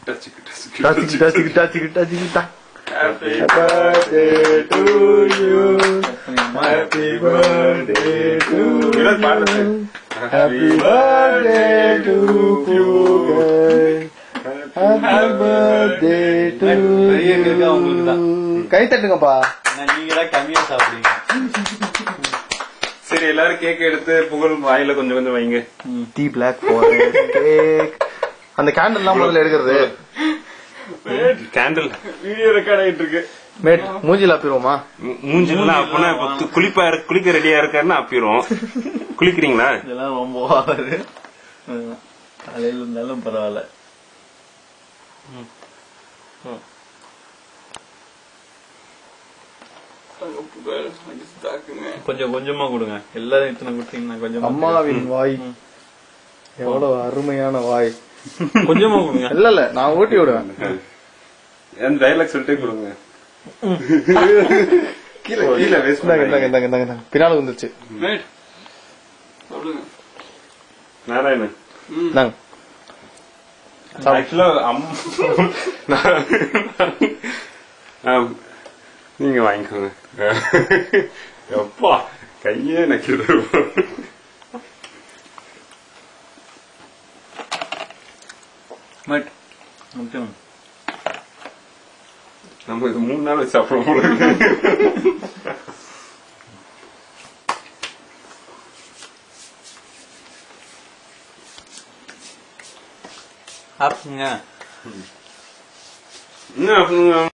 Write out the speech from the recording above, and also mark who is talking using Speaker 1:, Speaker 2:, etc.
Speaker 1: டச்சுக்கு டச்சுக்கு
Speaker 2: டாச்சிக்கு டாச்சிக்கு டாச்சிக்கு டாச்சிக்கு டா
Speaker 1: Happy
Speaker 2: birthday to you Happy birthday to
Speaker 1: இவர் பாடுறது.
Speaker 2: Happy birthday to you Happy birthday to
Speaker 3: பெரிய கேக்கா உங்களுக்கு தான்.
Speaker 2: you கை தட்டுங்கப்பா
Speaker 3: நீங்க தான் கம்மியா சாப்பிடுறீங்க
Speaker 1: சரி எல்லாரும் கேக் எடுத்து புகழ் வாயில கொஞ்சம் கொஞ்சம் வைங்க
Speaker 2: டி பிளாக் ஃபாரஸ்ட் கேக் அந்த கேண்டில் எல்லாம் முதல்ல எடுக்கிறது
Speaker 1: கேண்டில் வீடியோ ரெக்கார்ட் ஆயிட்டு இருக்கு
Speaker 2: மேட் மூஞ்சில அப்பிடுவோமா
Speaker 1: மூ- மூஞ்சிலாம் அப்பனா இப்ப து- குளிப்பா இருக்கு- குளிக்க ரெடியா இருக்காருன்னா அப்பிரும் குளிக்கிறீங்களா
Speaker 3: இதெல்லாம் ரொம்ப ஆகுது காலையில இருந்தாலும் பரவாயில்ல கொஞ்சம் கொஞ்சமா கொடுங்க எல்லாரும் இத்தனை கொடுத்தீங்கன்னா கொஞ்சமா
Speaker 2: அம்மாவின் வாய் எவ்வளவு அருமையான வாய்
Speaker 3: கொஞ்சமா கொடுங்க
Speaker 2: இல்ல இல்ல நான் ஊட்டி விடுவேன்
Speaker 1: என் டைலாக் சொல்லிட்டே கொடுங்க கீழே கீழே வேஸ்ட்
Speaker 2: இந்தாங்க இந்தாங்க இந்தாங்க இந்தாங்க இந்தாங்க. பின்னால வந்துருச்சு
Speaker 1: நாராயணன்
Speaker 2: இந்தாங்க
Speaker 1: ஆக்சுவலா அம் ஆம். நீங்க வாங்கிக்கோங்க எப்பா கையே நக்கிடுது
Speaker 3: பட் மட்டும்
Speaker 1: நம்ம இது மூணு நாள் வச்சு சாப்பிடுவோம் போல இருக்கு.
Speaker 3: சாப்பிடுங்க
Speaker 1: என்ன பண்ணுங்க